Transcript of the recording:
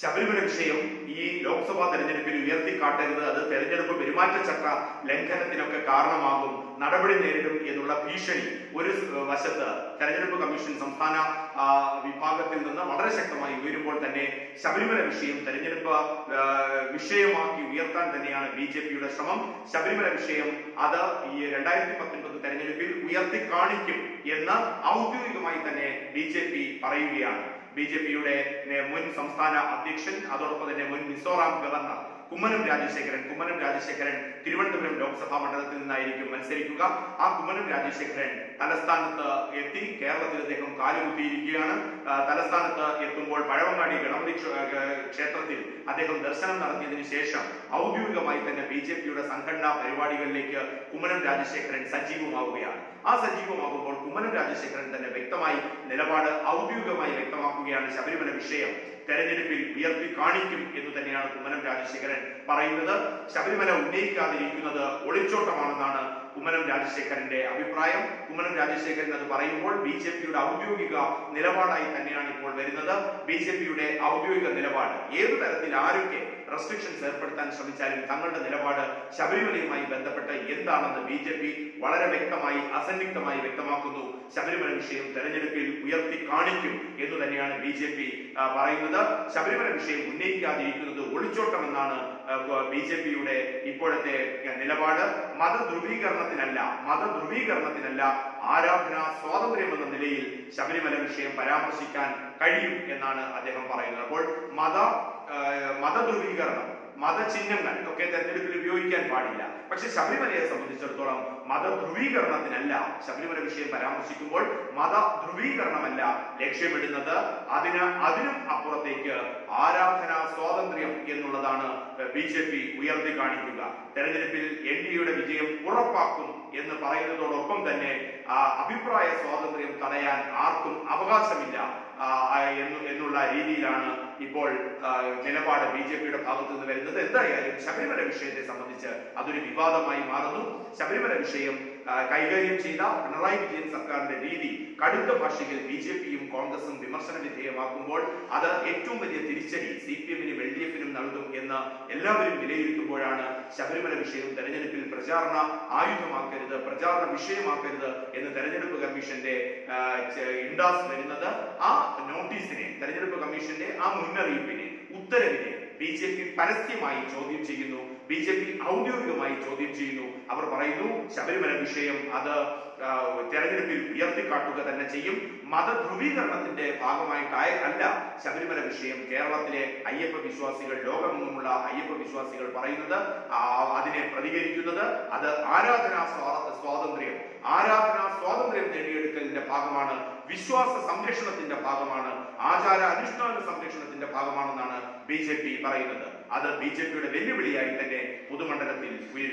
ശബരിമല വിഷയം ഈ ലോക്സഭാ തെരഞ്ഞെടുപ്പിൽ ഉയർത്തിക്കാട്ടരുത് അത് തെരഞ്ഞെടുപ്പ് പെരുമാറ്റച്ചട്ട ലംഘനത്തിനൊക്കെ കാരണമാകും നടപടി നേരിടും എന്നുള്ള ഭീഷണി ഒരു സ് വശത്ത് തെരഞ്ഞെടുപ്പ് കമ്മീഷൻ സംസ്ഥാന ആ, വിഭാഗത്തിൽ നിന്ന് വളരെ ശക്തമായി ഉയരുമ്പോൾ തന്നെ ശബരിമല വിഷയം തെരഞ്ഞെടുപ്പ് ആ, വിഷയമാക്കി ഉയർത്താൻ തന്നെയാണ് ബി ജെ പിയുടെ ശ്രമം ശബരിമല വിഷയം അത് ഈ രണ്ടായിരത്തി പത്തൊൻപത് തെരഞ്ഞെടുപ്പിൽ ഉയർത്തി കാണിക്കും എന്ന് ഔദ്യോഗികമായി തന്നെ ബി ജെ പി പറയുകയാണ് ബി ജെ പിയുടെ മുൻ സംസ്ഥാന അധ്യക്ഷൻ അതോടൊപ്പം തന്നെ മുൻ മിസോറാം ഗവർണർ കുമ്മനം രാജശേഖരൻ കുമ്മനം രാജശേഖരൻ തിരുവനന്തപുരം ലോക്സഭാ മണ്ഡലത്തിൽ നിന്നായിരിക്കും മത്സരിക്കുക ആ കുമ്മനം രാജശേഖരൻ തലസ്ഥാനത്ത് എത്തി കേരളത്തിൽ അദ്ദേഹം കാലുകുത്തിയിരിക്കുകയാണ് ആ, തലസ്ഥാനത്ത് എത്തുമ്പോൾ പഴവങ്ങാടി ഗണപതി ക്ഷ- ഏ, ക്ഷേത്രത്തിൽ അദ്ദേഹം ദർശനം നടത്തിയതിനു ശേഷം ഔദ്യോഗികമായി തന്നെ ബി ജെ പിയുടെ സംഘടനാ പരിപാടികളിലേക്ക് കുമ്മനം രാജശേഖരൻ സജീവമാവുകയാണ് ആ സജീവമാകുമ്പോൾ കുമ്മനം രാജശേഖരൻ തന്നെ വ്യക്തമായി നിലപാട് ഔദ്യോഗികമായി വ്യക്തമാക്കുകയാണ് ശബരിമല വിഷയം തെരഞ്ഞെടുപ്പിൽ ഉയർത്തി കാണിക്കും എന്ന് തന്നെയാണ് കുമ്മനം രാജശേഖരൻ പറയുന്നത് ശബരിമല ഉന്നയിക്കാതിരിക്കുന്നത് ഒളിച്ചോട്ടമാണെന്നാണ് കുമ്മനം രാജശേഖരന്റെ അഭിപ്രായം കുമ്മനം രാജശേഖരൻ അത് പറയുമ്പോൾ ബി ജെ പിയുടെ ഔദ്യോഗിക നിലപാടായി തന്നെയാണ് ഇപ്പോൾ വരുന്നത് ബി ജെ പിയുടെ ഔദ്യോഗിക നിലപാട് ഏതു തരത്തിൽ ആരൊക്കെ റെസ്ട്രിക്ഷൻസ് ഏർപ്പെടുത്താൻ ശ്രമിച്ചാലും തങ്ങളുടെ നിലപാട് ശബരിമലയുമായി ബന്ധപ്പെട്ട് എന്താണെന്ന് ബി ജെ പി വളരെ വ്യക്തമായി അസന്നിഗ്ധമായി വ്യക്തമാക്കുന്നു ശബരിമല വിഷയം തെരഞ്ഞെടുപ്പിൽ ഉയർത്തി കാണിക്കും എന്ന് തന്നെയാണ് ബി ജെ പി പറയുന്നത് ശബരിമല വിഷയം ഉന്നയിക്കാതിരിക്കുന്നത് ഒളിച്ചോട്ടമെന്നാണ് ബി ജെ പിയുടെ ഇപ്പോഴത്തെ ആ, നിലപാട് മതധ്രുവീകരണത്തിനല്ല മതധ്രുവീകരണത്തിനല്ല ആരാധന സ്വാതന്ത്ര്യം എന്ന നിലയിൽ ശബരിമല വിഷയം പരാമർശിക്കാൻ കഴിയും എന്നാണ് അദ്ദേഹം പറയുന്നത് അപ്പോൾ മത ആ, മതധ്രുവീകരണം മതചിഹ്നങ്ങൾ ഒക്കെ തെരഞ്ഞെടുപ്പിൽ ഉപയോഗിക്കാൻ പാടില്ല പക്ഷെ ശബരിമലയെ സംബന്ധിച്ചിടത്തോളം മതധ്രുവീകരണത്തിനല്ല ശബരിമല വിഷയം പരാമർശിക്കുമ്പോൾ മത ധ്രുവീകരണമല്ല ലക്ഷ്യമിടുന്നത് അതിന് അതിനും അപ്പുറത്തേക്ക് ആരാധനാ സ്വാതന്ത്ര്യം എന്നുള്ളതാണ് ബി ജെ പി ഉയർത്തി കാണിക്കുക തെരഞ്ഞെടുപ്പിൽ എൻ ഡി എയുടെ വിജയം ഉറപ്പാക്കും എന്ന് പറയുന്നതോടൊപ്പം തന്നെ ആ, അഭിപ്രായ സ്വാതന്ത്ര്യം തടയാൻ ആർക്കും അവകാശമില്ല ആ, ആ, എന്ന് എന്നുള്ള രീതിയിലാണ് ഇപ്പോൾ ആ, നിലപാട് ബി ജെ പിയുടെ ഭാഗത്തു നിന്ന് വരുന്നത് എന്തായാലും ശബരിമല വിഷയത്തെ സംബന്ധിച്ച് അതൊരു വിവാദമായി മാറുന്നു ശബരിമല വിഷയം ആ, കൈകാര്യം ചെയ്ത പിണറായി വിജയൻ സർക്കാരിന്റെ രീതി കടുത്ത ഭാഷയിൽ ബി ജെ പിയും കോൺഗ്രസും വിമർശന വിധേയമാക്കുമ്പോൾ അത് ഏറ്റവും വലിയ തിരിച്ചടി സി പി എമ്മിനും എൽ ഡി എഫിനും നൽകും എന്ന് എല്ലാവരും വിലയിരുത്തുമ്പോഴാണ് ശബരിമല വിഷയം തെരഞ്ഞെടുപ്പിൽ പ്രചാരണ ആയുധമാക്കരുത് പ്രചാരണ വിഷയമാക്കരുത് എന്ന് തെരഞ്ഞെടുപ്പ് കമ്മീഷന്റെ ആ, ചെ- ഇൻഡാസ് വരുന്നത് ആ നോട്ടീസിനെ തെരഞ്ഞെടുപ്പ് കമ്മീഷന്റെ ആ മുന്നറിയിപ്പിനെ ഉത്തരവിനെ ബി ജെ പി പരസ്യമായി ചോദ്യം ചെയ്യുന്നു ബി ജെ പി ഔദ്യോഗികമായി ചോദ്യം ചെയ്യുന്നു അവർ പറയുന്നു ശബരിമല വിഷയം അത് ആ, തെരഞ്ഞെടുപ്പിൽ ഉയർത്തിക്കാട്ടുക തന്നെ ചെയ്യും മതധ്രുവീകരണത്തിന്റെ ഭാഗമായിട്ടായ അല്ല ശബരിമല വിഷയം കേരളത്തിലെ അയ്യപ്പ വിശ്വാസികൾ ലോകമെങ്ങുമുള്ള അയ്യപ്പ വിശ്വാസികൾ പറയുന്നത് ആ, അതിനെ പ്രതികരിക്കുന്നത് അത് ആരാധനാ സ്വാ- സ്വാതന്ത്ര്യം ആരാധനാ സ്വാതന്ത്ര്യം നേടിയെടുക്കലിന്റെ ഭാഗമാണ് വിശ്വാസ സംരക്ഷണത്തിന്റെ ഭാഗമാണ് ആചാര അനുഷ്ഠാന സംരക്ഷണത്തിന്റെ ഭാഗമാണെന്നാണ് ബി ജെ പി പറയുന്നത് അത് ബി ജെ പിയുടെ വെല്ലുവിളിയായി തന്നെ പൊതുമണ്ഡലത്തിൽ ഉയരും